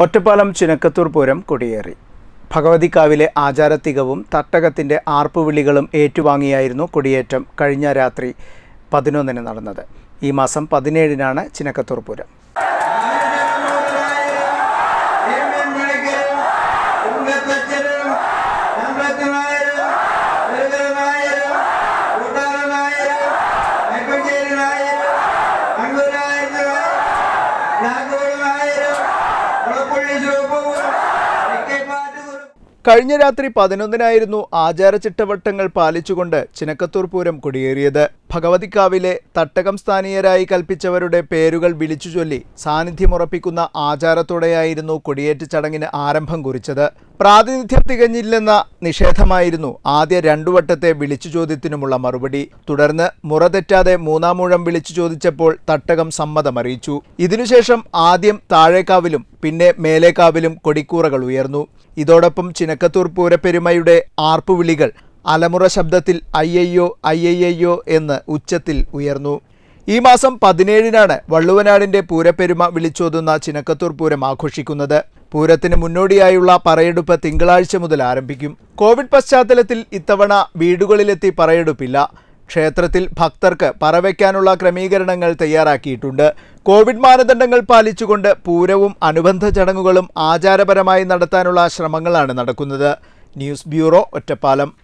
ഒറ്റപ്പാലം ചിനക്കത്തൂർ പൂരം കൊടിയേറി ഭഗവതിക്കാവിലെ ആചാരത്തികവും തട്ടകത്തിൻ്റെ ആർപ്പുവിളികളും ഏറ്റുവാങ്ങിയായിരുന്നു കൊടിയേറ്റം കഴിഞ്ഞ രാത്രി പതിനൊന്നിന് നടന്നത് ഈ മാസം പതിനേഴിനാണ് ചിനക്കത്തൂർ പൂരം കഴിഞ്ഞ രാത്രി പതിനൊന്നിനായിരുന്നു ആചാരചിട്ടവട്ടങ്ങൾ പാലിച്ചുകൊണ്ട് ചിനക്കത്തൂർ പൂരം കൊടിയേറിയത് ഭഗവതിക്കാവിലെ തട്ടകം സ്ഥാനീയരായി കൽപ്പിച്ചവരുടെ പേരുകൾ വിളിച്ചു ചൊല്ലി സാന്നിധ്യമുറപ്പിക്കുന്ന ആചാരത്തോടെയായിരുന്നു കൊടിയേറ്റ് ചടങ്ങിന് ആരംഭം കുറിച്ചത് പ്രാതിനിധ്യം തികഞ്ഞില്ലെന്ന നിഷേധമായിരുന്നു ആദ്യ രണ്ടു വട്ടത്തെ വിളിച്ചു ചോദ്യത്തിനുമുള്ള മറുപടി തുടർന്ന് മുറ തെറ്റാതെ മൂന്നാമൂഴം വിളിച്ചു ചോദിച്ചപ്പോൾ തട്ടകം സമ്മതമറിയിച്ചു ഇതിനുശേഷം ആദ്യം താഴേക്കാവിലും പിന്നെ മേലേക്കാവിലും കൊടിക്കൂറകൾ ഉയർന്നു ഇതോടൊപ്പം ചിനക്കത്തൂർ പൂരപ്പെരുമയുടെ ആർപ്പുവിളികൾ അലമുറ ശബ്ദത്തിൽ അയ്യയ്യോ അയ്യയ്യോ എന്ന് ഉച്ചത്തിൽ ഉയർന്നു ഈ മാസം പതിനേഴിനാണ് വള്ളുവനാടിന്റെ പൂരപ്പെരുമ വിളിച്ചോതുന്ന ചിനക്കത്തൂർ പൂരം ആഘോഷിക്കുന്നത് പൂരത്തിന് മുന്നോടിയായുള്ള പറയെടുപ്പ് തിങ്കളാഴ്ച മുതൽ ആരംഭിക്കും കോവിഡ് പശ്ചാത്തലത്തിൽ ഇത്തവണ വീടുകളിലെത്തി പറയെടുപ്പില്ല ക്ഷേത്രത്തിൽ ഭക്തർക്ക് പറവയ്ക്കാനുള്ള ക്രമീകരണങ്ങൾ തയ്യാറാക്കിയിട്ടുണ്ട് കോവിഡ് മാനദണ്ഡങ്ങൾ പാലിച്ചുകൊണ്ട് പൂരവും അനുബന്ധ ചടങ്ങുകളും ആചാരപരമായി നടത്താനുള്ള ശ്രമങ്ങളാണ് നടക്കുന്നത് ന്യൂസ് ബ്യൂറോ ഒറ്റപ്പാലം